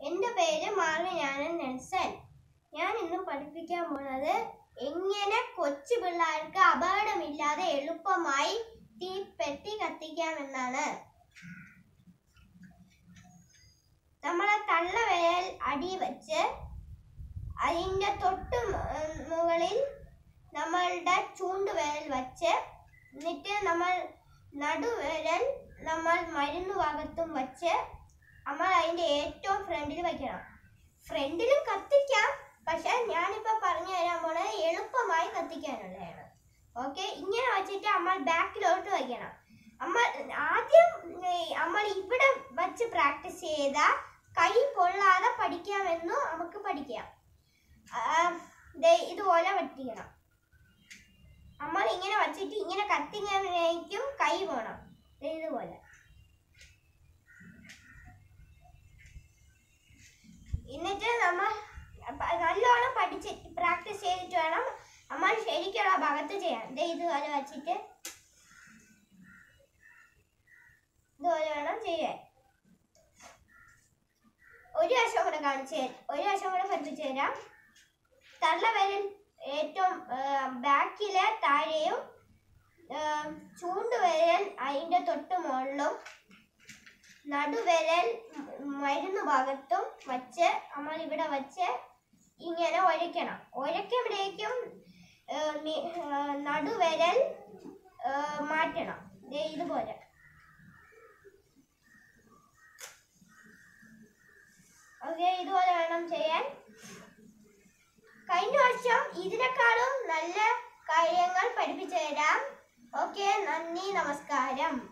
എൻ്റെ പേര് മാർഗഞാനൻ നെൽസൺ ഞാൻ ഇന്ന് പഠിപ്പിക്കാൻ പോണത് എങ്ങനെ കൊച്ചു പിള്ളേർക്ക് അപകടമില്ലാതെ എളുപ്പമായി തീപ്പെട്ടി കത്തിക്കാമെന്നാണ് നമ്മളെ തള്ളവിരൽ അടി വെച്ച് അതിൻ്റെ തൊട്ട് മു- മുകളിൽ നമ്മളുടെ ചൂണ്ടുവിരൽ വച്ച് എന്നിട്ട് നമ്മൾ നടുവിരൽ നമ്മൾ മരുന്ന് ഭാഗത്തും വച്ച് നമ്മൾ അതിന്റെ ഏറ്റവും ഫ്രണ്ടിൽ വെക്കണം ഫ്രണ്ടിലും കത്തിക്കാം പക്ഷെ ഞാനിപ്പോ പറഞ്ഞു തരാൻ പോണത് എളുപ്പമായി കത്തിക്കാനുള്ളതാണ് ഓക്കെ ഇങ്ങനെ വെച്ചിട്ട് നമ്മൾ ബാക്കിലോട്ട് വയ്ക്കണം നമ്മൾ ആദ്യം ഏർ, നമ്മൾ ഇവിടെ വച്ച് പ്രാക്ടീസ് ചെയ്ത കൈ പൊള്ളാതെ പഠിക്കാമെന്നു നമുക്ക് പഠിക്കാം ആ, ദേ ഇതുപോലെ വെട്ടിക്കണം നമ്മൾ ഇങ്ങനെ വച്ചിട്ട് ഇങ്ങനെ കത്തിങ്ങനേക്കും കൈ പോണം ദേ ഇതുപോലെ എന്നിട്ട് നമ്മൾ പ- നല്ലോണം പഠിച്ച് പ്രാക്ടീസ് ചെയ്തിട്ട് വേണം നമ്മൾ ശരിക്കുള്ള ഭാഗത്ത് ചെയ്യാൻ ദേ ഇതുപോലെ വച്ചിട്ട് ഇതുപോലെ വേണം ചെയ്യാൻ ഒരു വശം കൂടെ കാണിച്ചു തരാം ഒരു വശം കൂടെ പഠിപ്പിച്ചു തരാം തള്ളവിരൽ ഏറ്റവും ബാക്കിലെ താഴെയും ആ, ചൂണ്ടുവിരൽ അതിൻ്റെ തൊട്ട് മുകളിലും നടുവിരൽ മ- മരുന്ന് ഭാഗത്തും വച്ച് നമ്മൾ ഇവിടെ വച്ച് ഇങ്ങനെ ഒരയ്ക്കണം ഒരയ്ക്കുമ്പോഴേക്കും ആ, നി- ആ, നടുവിരൽ ആ, മാറ്റണം ദേ ഇതുപോലെ ഓക്കെ ഇതുപോലെ വേണം ചെയ്യാൻ കഴിഞ്ഞ വർഷം ഇതിനേക്കാളും നല്ല കാര്യങ്ങൾ പഠിപ്പിച്ചു തരാം ഓക്കെ നന്ദി നമസ്കാരം